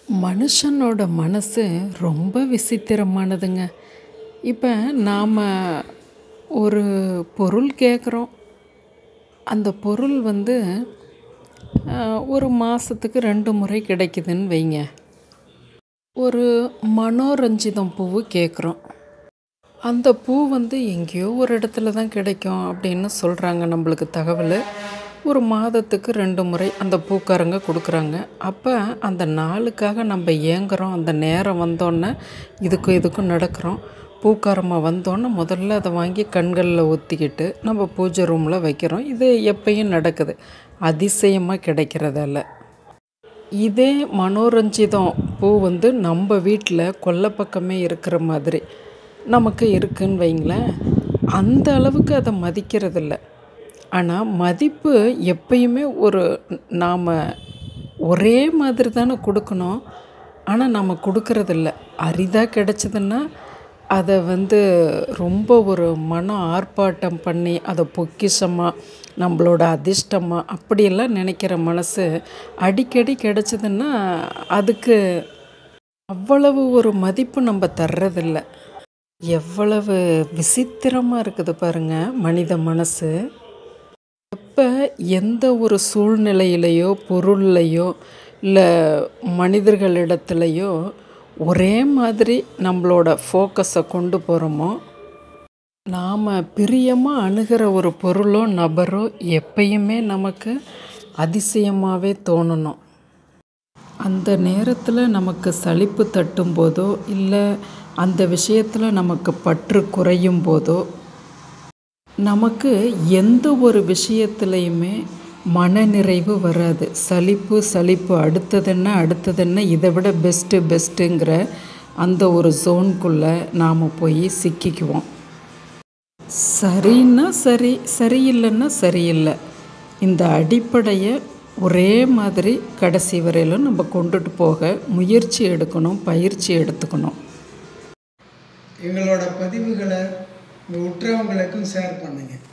மனுஷனோட மனசு ரொம்ப விசித்திரமானதுங்க இப்போ நாம் ஒரு பொருள் கேட்குறோம் அந்த பொருள் வந்து ஒரு மாதத்துக்கு ரெண்டு முறை கிடைக்குதுன்னு வைங்க ஒரு மனோரஞ்சிதம் பூவு கேட்குறோம் அந்த பூ வந்து எங்கேயோ ஒரு இடத்துல தான் கிடைக்கும் அப்படின்னு சொல்கிறாங்க நம்மளுக்கு தகவல் ஒரு மாதத்துக்கு ரெண்டு முறை அந்த பூக்காரங்க கொடுக்குறாங்க அப்போ அந்த நாளுக்காக நம்ம ஏங்குறோம் அந்த நேரம் வந்தோன்னே இதுக்கும் இதுக்கும் நடக்கிறோம் பூக்காரமாக வந்தோன்னே முதல்ல அதை வாங்கி கண்களில் ஒத்திக்கிட்டு நம்ம பூஜை ரூமில் வைக்கிறோம் இது எப்பயும் நடக்குது அதிசயமாக கிடைக்கிறதால இதே மனோரஞ்சிதம் பூ வந்து நம்ம வீட்டில் கொல்லை பக்கமே இருக்கிற மாதிரி நமக்கு இருக்குன்னு வைங்களேன் அந்த அளவுக்கு அதை மதிக்கிறதில்ல ஆனால் மதிப்பு எப்பயுமே ஒரு நாம் ஒரே மாதிரி தானே கொடுக்கணும் ஆனால் நம்ம கொடுக்கறதில்ல அரிதாக கிடச்சிதுன்னா அதை வந்து ரொம்ப ஒரு மன ஆர்ப்பாட்டம் பண்ணி அதை பொக்கிஷமாக நம்மளோட அதிர்ஷ்டமாக அப்படியெல்லாம் நினைக்கிற மனசு அடிக்கடி கிடச்சிதுன்னா அதுக்கு அவ்வளவு ஒரு மதிப்பு நம்ம தர்றதில்ல எவ்வளவு விசித்திரமாக இருக்குது பாருங்கள் மனித மனசு எப்போ எந்த ஒரு சூழ்நிலையிலையோ பொருள்லையோ இல்லை மனிதர்களிடத்துலையோ ஒரே மாதிரி நம்மளோட ஃபோக்கஸை கொண்டு போகிறோமோ நாம் பிரியமாக அணுகிற ஒரு பொருளோ நபரோ எப்பயுமே நமக்கு அதிசயமாகவே தோணணும் அந்த நேரத்தில் நமக்கு சலிப்பு தட்டும் போதோ இல்லை அந்த விஷயத்தில் நமக்கு பற்று குறையும் போதோ நமக்கு எந்த ஒரு விஷயத்துலையுமே மனநிறைவு வராது சலிப்பு சலிப்பு அடுத்ததென்ன அடுத்ததென்ன இதை விட பெஸ்ட்டு பெஸ்ட்டுங்கிற அந்த ஒரு ஜோனுக்குள்ளே நாம் போய் சிக்கிக்குவோம் சரின்னா சரி சரியில்லைன்னா சரியில்லை இந்த அடிப்படையை ஒரே மாதிரி கடைசி வரையிலும் நம்ம கொண்டுட்டு போக முயற்சி எடுக்கணும் பயிற்சி எடுத்துக்கணும் எங்களோட பதிவுகளை உங்கள் உற்றவங்களுக்கும் ஷேர் பண்ணுங்கள்